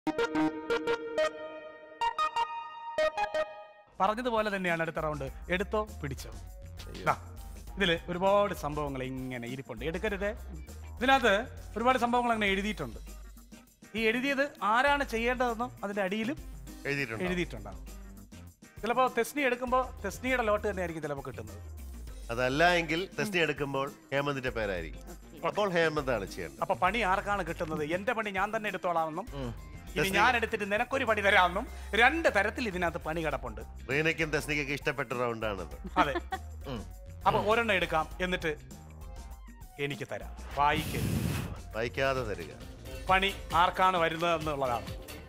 പറഞ്ഞതുപോലെ തന്നെയാണ് അടുത്ത റൗണ്ട് എടുത്തോ പിടിച്ചോ ദാ, ഇതില് ഒരുപാട് സംഭവങ്ങൾ ഇങ്ങനെ ഇരിപ്പുണ്ട് എടുക്കരുത് ഇതിനകത്ത് ഒരുപാട് സംഭവങ്ങൾ അങ്ങനെ എഴുതിയിട്ടുണ്ട് ഈ എഴുതിയത് ആരാണ് ചെയ്യേണ്ടതെന്നും അതിന്റെ അടിയിലും എഴുതിയിട്ടുണ്ട് എഴുതിയിട്ടുണ്ടാവും ചിലപ്പോൾ തെസ്നി എടുക്കുമ്പോൾ തെസ്നിയുടെ ലോട്ട് തന്നെയായിരിക്കും ചിലപ്പോൾ കിട്ടുന്നത് അതല്ല എങ്കിൽ ടെസ്റ്റ് എടുക്കുമ്പോൾ ഹേമന്തിന്റെ പേരായിരിക്കും അപ്പോൾ ഹേമന്താണ് ചെയ്യേണ്ടത് അപ്പൊ പണി ആർക്കാണ് കിട്ടുന്നത് എന്റെ പണി ഞാൻ തന്നെ എടുത്തോളാമെന്നും ഇനി ഞാൻ എടുത്തിട്ട് നിനക്കൊരു പണി തരാമെന്നും രണ്ട് തരത്തിൽ ഇതിനകത്ത് പണി കിടപ്പുണ്ട് റീനയ്ക്കും തെസ്നിക്കൊക്കെ ഇഷ്ടപ്പെട്ട റൗണ്ടാണത് അതെ അപ്പൊ ഒരെണ്ണം എടുക്കാം എന്നിട്ട് എനിക്ക് തരാം വായിക്ക് വായിക്കാതെ തരിക പണി ആർക്കാണ് വരുന്നത് എന്നുള്ളതാണ്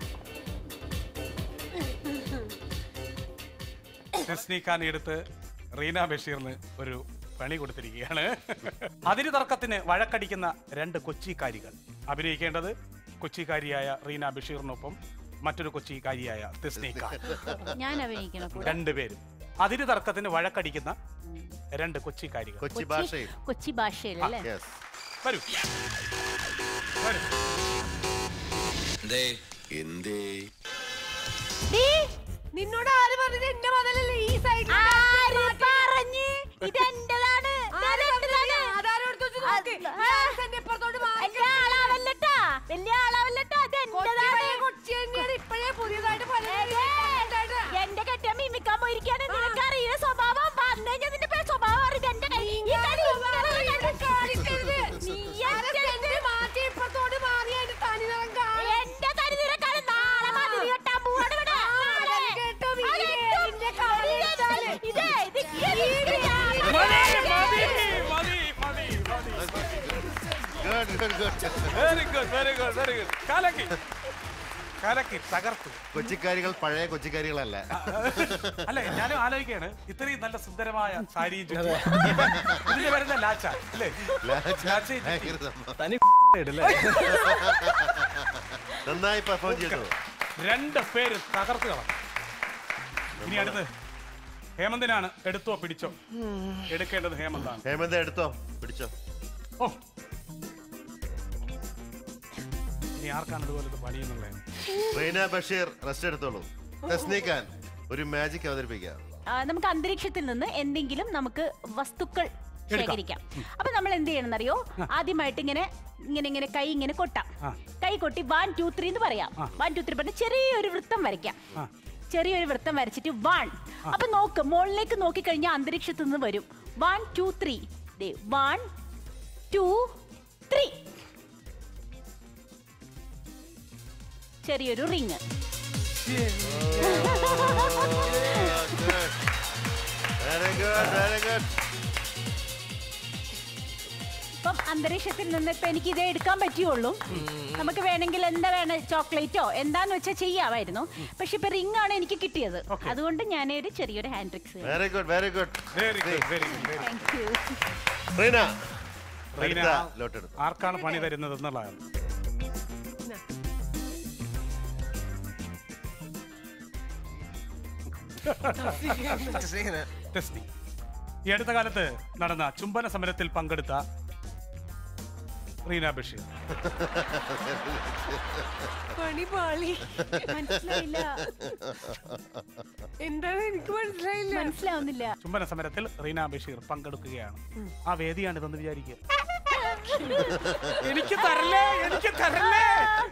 ടെസ്നി ഖാൻ എടുത്ത് റീന ബഷീറിന് ഒരു പണി കൊടുത്തിരിക്കുകയാണ് അതിര് തർക്കത്തിന് വഴക്കടിക്കുന്ന രണ്ട് കൊച്ചിക്കാരികൾ അഭിനയിക്കേണ്ടത് കൊച്ചിക്കാരിയായ റീന ബഷീറിനൊപ്പം മറ്റൊരു കൊച്ചിക്കാരിയായ തെസ്നി ഖാൻ ഞാൻ അഭിനയിക്കണം കൂടെ രണ്ടുപേരും അതിര് തർക്കത്തിന് വഴക്കടിക്കുന്ന രണ്ട് കൊച്ചിക്കാരികൾ കൊച്ചി ഭാഷയിൽ കൊച്ചി ഭാഷയിൽ അല്ലേ യെസ് വരൂ വരൂ എന്തേ എന്തേ ഡീ, നിന്നോട് ആര് പറഞ്ഞത് എന്റെ മതലല്ലേ ഈ സൈഡിൽ ആര് പറഞ്ഞ് ഇതെന്റേതാണ് ഇതെന്റേതാണ്. അതാരോട് ഇപ്പുറത്തോട്ട് വലിയ ആളാവല്ലട്ടാ വലിയ ആളാവല്ലട്ടാ ഇതെന്റേതാണ് കൊച്ചി തന്നെയാണ് ഇപ്പഴേ പുതിയതായിട്ട് പലരും എന്റെ കെട്ടിയ മിമിക്കാൻ പോയിരിക്കാണ് നിനക്ക് അറിയുന്ന സ്വഭാവം വന്നു കഴിഞ്ഞാൽ നിന്റെ പേര് സ്വഭാവം അറിയത് എന്റെ കൈ ഈ കടി ഇങ്ങനെ കാണിക്കരുത് നീ ആരെ എന്റെ സെന്റ് മാറ്റി ഇപ്പുറത്തോട്ട് മാറിയായിട്ട് തനി നിറം കാണും എന്റെ തനി നിനക്കാണ് നാളെ മതിൽ കെട്ടാൻ പോവാണ് ഇവിടെ നാളെ. കേട്ടോ, അത് വീഡിയോ ഇട്ടോ. ഇതിന്റെ കാര്യം ഇത് വെച്ചാല്. ഇതേ, ഇത് ഇത് ഞാൻ- മതി മതി മതി മതി മതി good good good very good very good very good കലക്കി കലക്കി തകർത്തു കൊച്ചിക്കാരികൾ പഴയ കൊച്ചിക്കാരികളല്ല അല്ല ഞാനും ആലോചിക്കാണ് ഇത്രയും നല്ല സുന്ദരമായ സാരിയും ചുറ്റി. ഇതിന് വരുന്ന ലാച്ച അല്ലേ ലാച്ചയും ചുറ്റി. ഭയങ്കര സംഭവം. തനി ഇടല്ലേ നന്നായി പെർഫോം ചെയ്തു രണ്ട് പേര് തകർത്ത് കളഞ്ഞു ഇനി അടുത്ത് ഹേമന്തിനാണ് എടുത്തോ പിടിച്ചോ എടുക്കേണ്ടത് ഹേമന്താണ് ഹേമന്ത് എടുത്തോ പിടിച്ചോ ഓ ഇനി ആർക്കാണ് ഇതുപോലത്തെ പണിയെന്നുള്ളത് റീന ബഷീർ റെസ്റ്റ് എടുത്തോളൂ തെസ്നി ഖാൻ ഒരു മാജിക് അവതരിപ്പിക്കാം ആ, നമുക്ക് അന്തരീക്ഷത്തിൽ നിന്ന് എന്തെങ്കിലും നമുക്ക് വസ്തുക്കൾ ശേഖരിക്കാം അപ്പൊ നമ്മൾ എന്ത് ചെയ്യണം അറിയോ ആദ്യമായിട്ട് ഇങ്ങനെ ഇങ്ങനെ ഇങ്ങനെ കൈ ഇങ്ങനെ കൊട്ടാം ആ. കൈ കൊട്ടി വൺ ടു ത്രീ എന്ന് പറയാം വൺ ടു ത്രീ പറഞ്ഞ് ചെറിയൊരു വൃത്തം വരയ്ക്കാം ആ. ചെറിയൊരു വൃത്തം വരച്ചിട്ട് വൺ അപ്പൊ നോക്ക് മുകളിലേക്ക് നോക്കി കഴിഞ്ഞാൽ അന്തരീക്ഷത്തിൽ നിന്ന് വരും one two three one two three ചെറിയൊരു ring very good very good ഇപ്പം അന്തരീക്ഷത്തിൽ നിന്ന് ഇപ്പൊ എനിക്ക് ഇതേ എടുക്കാൻ പറ്റുള്ളൂ നമുക്ക് വേണമെങ്കിൽ എന്താ വേണം ചോക്ലേറ്റോ എന്താന്ന് വെച്ചാൽ ചെയ്യാമായിരുന്നു പക്ഷെ ഇപ്പൊ റിംഗ് ആണ് എനിക്ക് കിട്ടിയത് അതുകൊണ്ട് ഞാൻ ഒരു ചെറിയൊരു hand tricks very good very good very good very good thank you Reena Reena അടുത്ത ലോട്ടെടുത്തു ആർക്കാണ് പണി തരുന്നത് എന്നുള്ളതാണ് ടെസ്റ്റി ഈ അടുത്ത കാലത്ത് നടന്ന ചുംബന സമരത്തിൽ പങ്കെടുത്ത റീന ബഷീർ പണി പാളി മനസ്സിലായില്ല എന്താണ് എനിക്ക് മനസ്സിലായില്ല മനസ്സിലാവുന്നില്ല ചുംബന സമരത്തിൽ റീന ബഷീർ പങ്കെടുക്കുകയാണ് ആ വേദിയാണ് ഇതെന്ന് വിചാരിക്കുക എനിക്ക് തരല്ലേ എനിക്ക് തരല്ലേ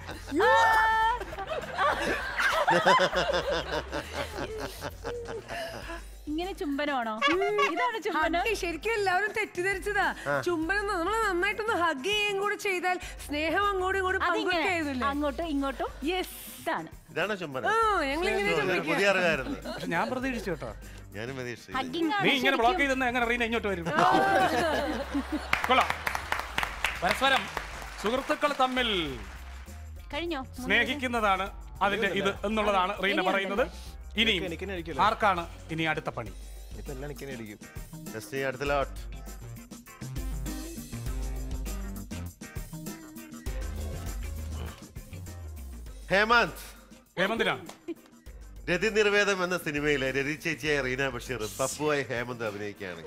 ഇങ്ങനെ ചുംബനമാണോ ഇതാണ് ചുംബനം ഹഗ് ശരിക്കും എല്ലാവരും തെറ്റിദ്ധരിച്ചതാ ചുംബനം നമ്മൾ നന്നായിട്ടൊന്ന് ഹഗ് ചെയ്യുകയും കൂടെ ചെയ്താൽ സ്നേഹം അങ്ങോട്ടും ഇങ്ങോട്ടും അതിങ്ങനെ പങ്കുവെക്കായിരുന്നില്ലേ അങ്ങോട്ടും ഇങ്ങോട്ടും യെസ് ഇതാണ് ഇതാണോ ചുംബനം ആ ഞങ്ങൾ ഇങ്ങനെ ഓ, ഇതൊരു പുതിയ അറിവായിരുന്നു പക്ഷെ ഞാൻ പ്രതീക്ഷിച്ചു കേട്ടോ ഞാനും പ്രതീക്ഷിച്ചു ഹഗ്ഗിംഗ് നീ ആണ് ഇങ്ങനെ ബ്ലോക്ക് ശരിക്കും ചെയ്തെന്ന് എങ്ങനെ റീന ഇങ്ങോട്ട് വരും കൊള്ളാം പരസ്പരം സുഹൃത്തുക്കൾ തമ്മിൽ കഴിഞ്ഞോ സ്നേഹിക്കുന്നതാണ് അതിന്റെ ഇത് എന്നുള്ളതാണ് റീന ഇനിയുണ്ട് പറയുന്നത് ഇനി എനിക്ക് എനിക്കെന്നെ അടിക്കുമല്ലോ. ആർക്കാണ് ഇനി അടുത്ത പണി ഇപ്പൊ എല്ലാം എനിക്കെന്നെ അടിക്കും ടെസ്നി അടുത്ത ലോട്ട് ഹേമന്ത് ഹേമന്തിനാണ് രതി നിർവേദം എന്ന സിനിമയിലെ രതി ചേച്ചിയായ റീന ബഷീർ പപ്പുവായി ഹേമന്ത് അഭിനയിക്കുകയാണ്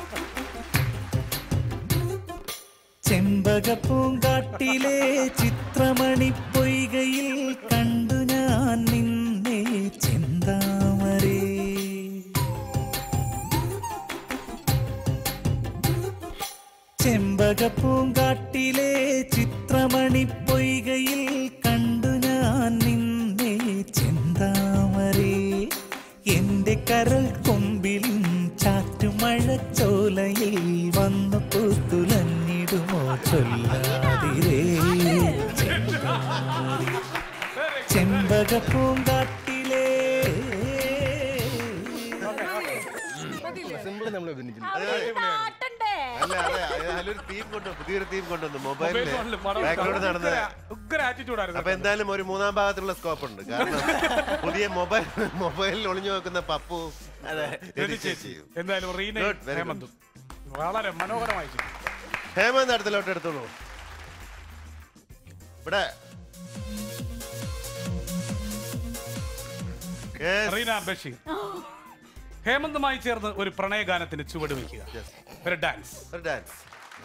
ചെമ്പക പൂങ്കാട്ടിലെ ചിത്ര ചിത്രമണി പൊയ്കയിൽ കണ്ടു ഞാൻ നിന്നെ ചിന്താമരേ ചെമ്പകപ്പൂങ്കാട്ടിലെ ചിത്രമണി പൊയ്കയിൽ കണ്ടു ഞാൻ നിന്നെ ചിന്താമരേ എന്റെ കരൾ കൊമ്പിലും ചാറ്റുമഴച്ചോലയിൽ വന്നു പൂത്തുലഞ്ഞിടുമോ ചൊല്ലാതിരേ ചെന്താമരേ ചെമ്പകപ്പൂങ്കാട്ടിലെ സിമ്പിൾ നമ്മൾ അഭിനയിച്ചില്ല പാട്ടുണ്ടേ അല്ല അതെ അത് അതിലൊരു തീം കൊണ്ടു പുതിയൊരു തീം കൊണ്ടുവന്നു മൊബൈൽ മൊബൈലില് ഫോണിൽ പടം ബാക്ക്ഗ്രൗണ്ട് നടന്ന ഉഗ്ര ആറ്റിറ്റ്യൂഡ് അപ്പൊ ആയിരുന്നു എന്തായാലും ഒരു മൂന്നാം ഭാഗത്തുള്ള സ്കോപ്പ് ഉണ്ട് കാരണം പുതിയ മൊബൈൽ മൊബൈലിൽ ഒളിഞ്ഞു നോക്കുന്ന പപ്പു രതി ചേച്ചിയും എന്തായാലും റീന Good, very good. ഹേമന്തും വളരെ മനോഹരമായി ചെയ്തു. ഹേമന്ത് അടുത്തിലോട്ട് എടുത്തോളൂ ഇവിടെ Yes. റീന ബഷീർ ഹേമന്തുമായി ചേർന്ന് ഒരു പ്രണയഗാനത്തിന് ചുവട് വയ്ക്കുക Yes. ഒരു ഡാൻസ് ഒരു ഡാൻസ്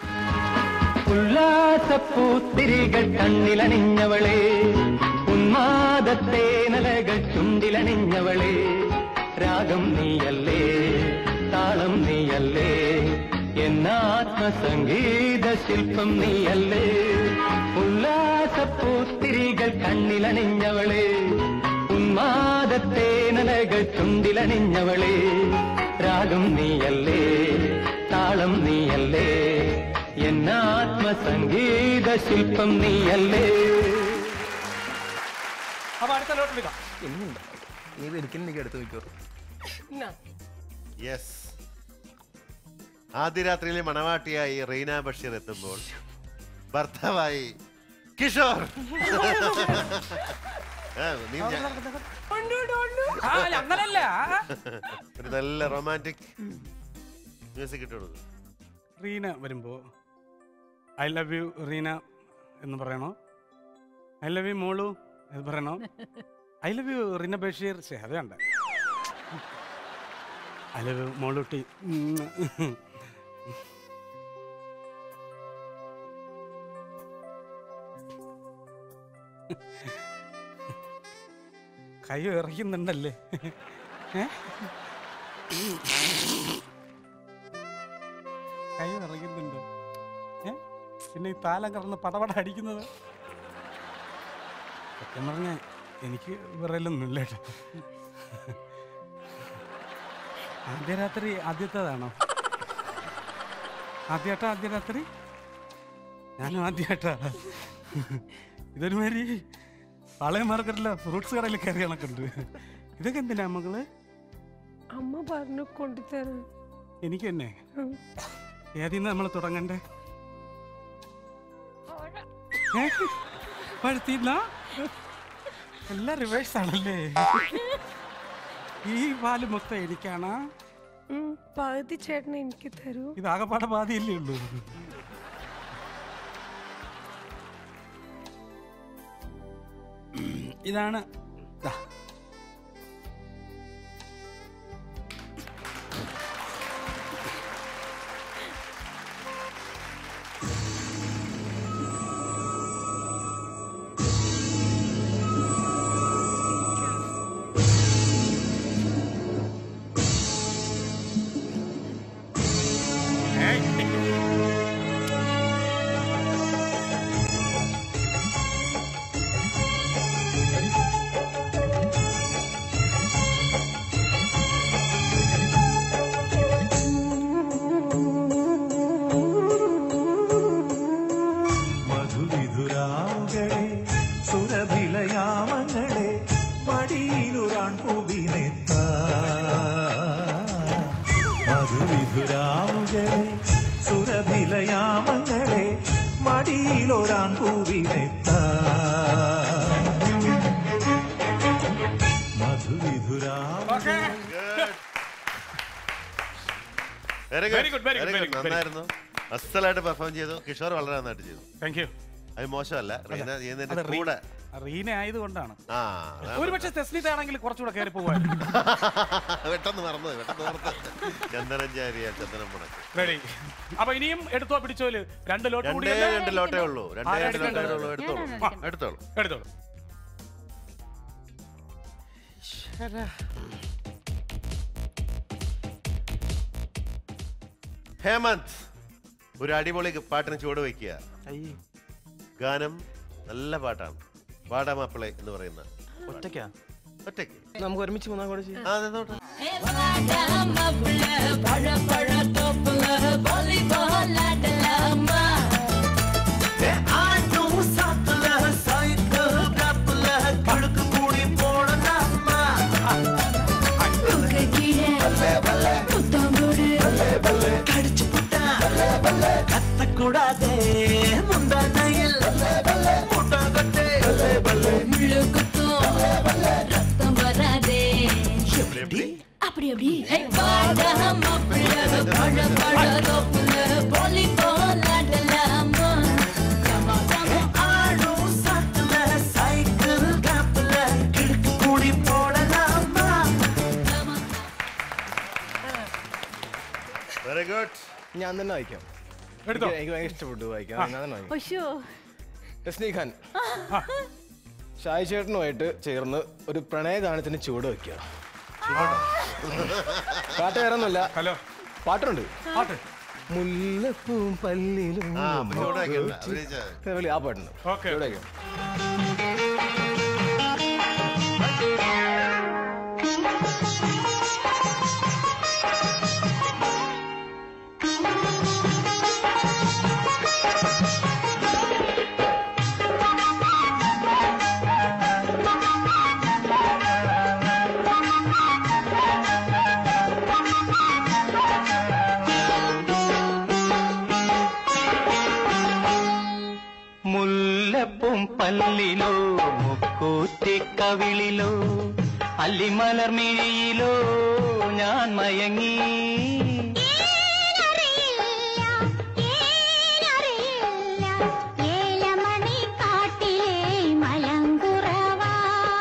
ഉല്ലാസപ്പൂത്തിരികൾ കണ്ണിലണിഞ്ഞവളെ ഉന്മാദത്തേനലകൾ ചുണ്ടിലണിഞ്ഞവളെ രാഗം നീയല്ലേ താളം നീയല്ലേ എന്നാത്മസംഗീത ശില്പം നീയല്ലേ ഉല്ലാസപ്പൂത്തിരികൾ കണ്ണിലണിഞ്ഞവളെ ഉന്മാദത്തേനലകൾ ചുണ്ടിലണിഞ്ഞവളെ രാഗം നീയല്ലേ താളം നീയല്ലേ എന്നാത്മസംഗീത ശില്പം നീയല്ലേ അപ്പൊ അടുത്ത ലോട്ട് എടുക്കാം എന്നുണ്ട് ഏത് ഒരിക്കലും എനിക്ക് അടുത്ത് നിൽക്കോ യെസ് ആദ്യ രാത്രിയിലെ മണവാട്ടിയായി റീന ബഷീർ എത്തുമ്പോൾ ഭർത്താവായി കിഷോർ ആ, നീ ഞാൻ- ആ, അല്ല, അങ്ങനല്ല ഒരു നല്ല റൊമാൻറ്റിക് മ്യൂസിക് ഇട്ടു കൊടുക്കും റീന വരുമ്പോ ഐ ലവ് യു റീന എന്ന് പറയണോ ഐ ലവ് യു മോളു എന്ന് പറയണോ I love you Reena Basheer ശേ അത് വേണ്ട ഐ ലവ് യു മോളൂട്ടി ഉം. കൈ ഇറക്കുന്നുണ്ടല്ലേ ഏ? കൈ ഇറങ്ങുന്നുണ്ട് ഏ പിന്നെ ഈ താലം കടന്ന് പടപട അടിക്കുന്നത് സത്യം പറഞ്ഞ എനിക്ക് വിറയലൊന്നുമില്ല കേട്ടോ ആദ്യ രാത്രി ആദ്യത്തേതാണോ ആദ്യമായിട്ടാ ആദ്യ രാത്രി ഞാനും ആദ്യമായിട്ടാ ഇതൊരു മാതിരി പാളയം മാർക്കറ്റില്ല ഫ്രൂട്ട്സ് കടയിൽ കയറി കണക്കുണ്ട് ഇതൊക്കെ എന്തിനാ മകള് അമ്മ പറഞ്ഞു കൊണ്ടുതരാൻ എനിക്ക് തന്നെ ഏതിന്ന് നമ്മൾ തുടങ്ങണ്ടേ ഏ? പഴുത്തിന്നാ എല്ലാം റിവേഴ്സ് ആണല്ലേ ഈ പാല് മൊത്തം എനിക്കാണ് ഉം, പകുതി ചേട്ടൻ എനിക്ക് തരൂ ഇത് ആകപ്പാടെ ബാധിയല്ലേ ഉള്ളൂ ഇതാണ് ദാ. മധുവിധുരാവുകളെ സുരഭിലയാമങ്ങളെ മടിയിലുറാൻ പൂവിനെത്ത മധുവിധുരാവുകളെ സുരഭിലയാമങ്ങളെ മടിയിലൊരാൻ പൂവിനെത്ത മധുവിധുരാവ very Very good, very good, very good, very നന്നായിരുന്നു അസലായിട്ട് പെർഫോം ചെയ്തു കിഷോർ വളരെ നന്നായിട്ട് ചെയ്തു താങ്ക് യു അത് മോശമല്ല റീന ചെയ്യുന്നതിന്റെ അത് റീ- കൂടെ റീന ആയതുകൊണ്ടാണ് ആ അതാണ്. ഒരു പക്ഷെ തെസ്നിതാണെങ്കിൽ കുറച്ചുകൂടെ കയറി പോവായിരുന്നു പെട്ടെന്ന് മറന്നു പെട്ടെന്ന് മറന്നു ചന്ദനഞ്ചാരിയ ചന്ദനം മുടക്ക് റെഡി അപ്പൊ ഇനിയും എടുത്തോ പിടിച്ചോല് രണ്ട് ലോട്ട് രണ്ടേ കൂടി രണ്ട് ലോട്ടേ ഉള്ളൂ രണ്ടേ ആരാ രണ്ട് ലോട്ടേ എടുക്കേണ്ടത്? ഉള്ളൂ എടുത്തോളൂ ഞാനാണ് ആ, എടുത്തോളൂ എടുത്തോളൂ ഹേമന്ത് ഒരു അടിപൊളി പാട്ടിന് ചുവട് വയ്ക്കുക അയ്യേ ഗാനം നല്ല പാട്ടാണ് വാടാമാപ്പിളെ എന്ന് പറയുന്ന ഒറ്റയ്ക്കാ ഒറ്റയ്ക്ക് നമുക്ക് ഒരുമിച്ച് മൂന്നാം കൂടെ ചെയ്യാം ആ, നിന്നോട്ടെ. കൂടാതെ മുണ്ടാനയിൽ മുട്ടാകട്ടെ ரத்தம் வராதே எப்படி, எப்படி? அப்படி அப்படி வாடாம புள்ள பழ பழ தோப்புல போலி போலாடலாமா கமா கமா ஆடும் சாட்டுல சைக்கிள் காப்புல கிழக்கு கூடி போடலாமா വെരി ഗുഡ് ഞാൻ തന്നെ വായിക്കാം എടുത്തോ എനിക്ക് എനിക്ക് ഭയങ്കര ഇഷ്ടപ്പെട്ടു വായിക്കാം ഞാൻ തന്നെ വായിക്കാം ഒശോ രശ്നി ഖാൻ ഷായി ചേട്ടനുമായിട്ട് ചേർന്ന് ഒരു പ്രണയഗാനത്തിന് ചുവട് വയ്ക്കുക പാട്ട് വേറൊന്നുമില്ല ഹലോ പാട്ടുണ്ട് പാട്ട് മുല്ലപ്പൂം പല്ലിലും ആ അപ്പൊ ചുവട് വെക്കണ്ട അഭിനയിച്ചാ മതി. ആ പാട്ടുണ്ട് ഓക്കെ ചുവട് വയ്ക്കാം മുല്ലപ്പും പല്ലിലോ മുക്കൂറ്റിക്കവിളിലോ അല്ലിമലർമിഴിയിലോ ഞാൻ മയങ്ങി ஏலமணி காட்டிலே மலங்குறவா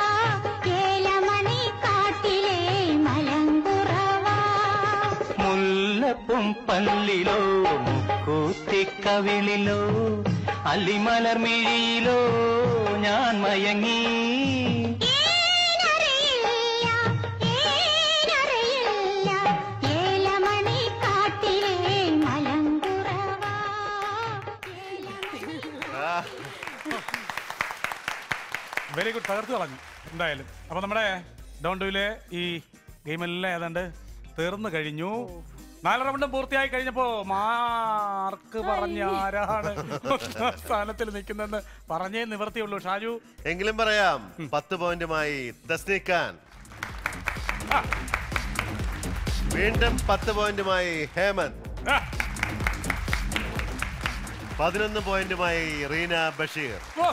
ஏலமணி காட்டிலே மலங்குறவா മുല്ലപ്പും പല്ലിലോ മുക്കൂറ്റിക്കവിളിലോ അല്ലിമലർമിഴിയിലോ ഞാൻ മയങ്ങി ஏலமணி காட்டிலே மலங்குறவா വെരി ഗുഡ് തകർത്ത് കളഞ്ഞു എന്തായാലും അപ്പൊ നമ്മുടെ ഡോൺ ഡുവിലെ ഈ ഗെയിമെല്ലാം ഏതാണ്ട് തീർന്നു കഴിഞ്ഞു നാല് റൗണ്ടും പൂർത്തിയായി കഴിഞ്ഞപ്പോ മാർക്ക് പറഞ്ഞ ആരാണ് ഒന്നാം സ്ഥാനത്തിൽ നിൽക്കുന്നതെന്ന് പറഞ്ഞേ നിവർത്തിയുള്ളൂ ഷാജു എങ്കിലും പറയാം പത്ത് പോയിന്റുമായി തസ്നിഖാൻ ആ. വീണ്ടും പത്ത് പോയിന്റുമായി ഹേമന്ത് ആ, പതിനൊന്ന് പോയിന്റുമായി റീന ബഷീർ ഓ.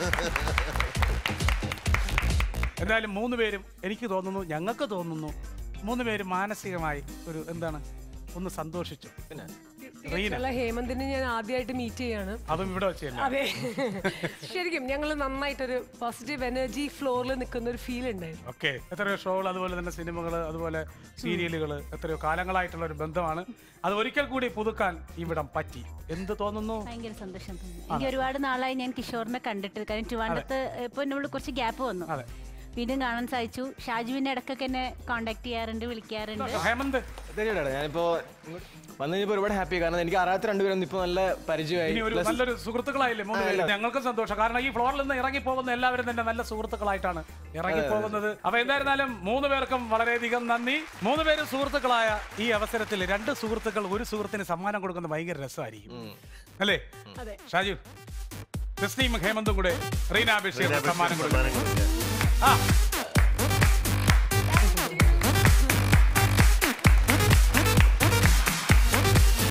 എന്തായാലും മൂന്ന് പേരും എനിക്ക് തോന്നുന്നു ഞങ്ങൾക്ക് തോന്നുന്നു മൂന്ന് പേരും മാനസികമായി ഒരു എന്താണ് ഒന്ന് സന്തോഷിച്ചു റീന ഉള്ള ഹേമന്തിനെ ഞാൻ ആദ്യമായിട്ട് മീറ്റ് ചെയ്യാണ് അതും ഇവിടെ വെച്ച് തന്നെ അതെ ശരിക്കും ഞങ്ങൾ നന്നായിട്ടൊരു പോസിറ്റീവ് എനർജി ഫ്ലോറിൽ നിൽക്കുന്ന ഒരു ഫീൽ ഉണ്ടായിരുന്നു ഓക്കെ എത്രയോ ഷോകൾ അതുപോലെ തന്നെ സിനിമകൾ അതുപോലെ സീരിയലുകൾ എത്രയോ കാലങ്ങളായിട്ടുള്ള ഒരു ബന്ധമാണ് അത് ഒരിക്കൽ കൂടി പുതുക്കാൻ ഇവിടം പറ്റി എന്ത് തോന്നുന്നു ഭയങ്കര സന്തോഷം തോന്നി എനിക്ക് ഒരുപാട് നാളായി ഞാൻ കിഷോറിനെ കണ്ടിട്ട് കാരണം ട്രിവാൻഡത്ത് ഇപ്പൊ എന്നോട് കുറച്ച് ഗ്യാപ്പ് വന്നു അതെ വീണ്ടും കാണാൻ സാധിച്ചു ഷാജുവിന്റെ ഇടക്കൊക്കെ എന്നെ കോണ്ടാക്ട് ചെയ്യാറുണ്ട് വിളിക്കാറുണ്ട് ഹേമന്ത് തീർച്ചയായിട്ടും ഞാനിപ്പോ ഇങ്ങോട്ട് വന്നു കഴിഞ്ഞപ്പോ ഒരുപാട് ഹാപ്പി കാരണം എനിക്ക് അറിയാത്ത രണ്ടുപേരും ഇപ്പൊ നല്ല പരിചയമായി ഇനി ഒരു Plus- നല്ലൊരു സുഹൃത്തുക്കളായില്ലേ മൂന്ന് പേര് ഞങ്ങൾക്കും സന്തോഷം കാരണം ഈ ഫ്ലോറിൽ നിന്ന് ഇറങ്ങി പോകുന്ന എല്ലാവരും തന്നെ നല്ല സുഹൃത്തുക്കളായിട്ടാണ് ഇറങ്ങി പോകുന്നത് അപ്പൊ എന്തായിരുന്നാലും മൂന്ന് പേർക്കും വളരെയധികം നന്ദി മൂന്ന് പേരും സുഹൃത്തുക്കളായ ഈ അവസരത്തിൽ രണ്ട് സുഹൃത്തുക്കൾ ഒരു സുഹൃത്തിന് സമ്മാനം കൊടുക്കുന്നത് ഭയങ്കര രസമായിരിക്കും അല്ലേ ഷാജു തസ്നീം ഹേമന്തും കൂടെ റീന ബഷീർ റീന ബഷീർ സമ്മാനം കൊടുക്കും സമ്മാനം കൊടുക്കുക. ആ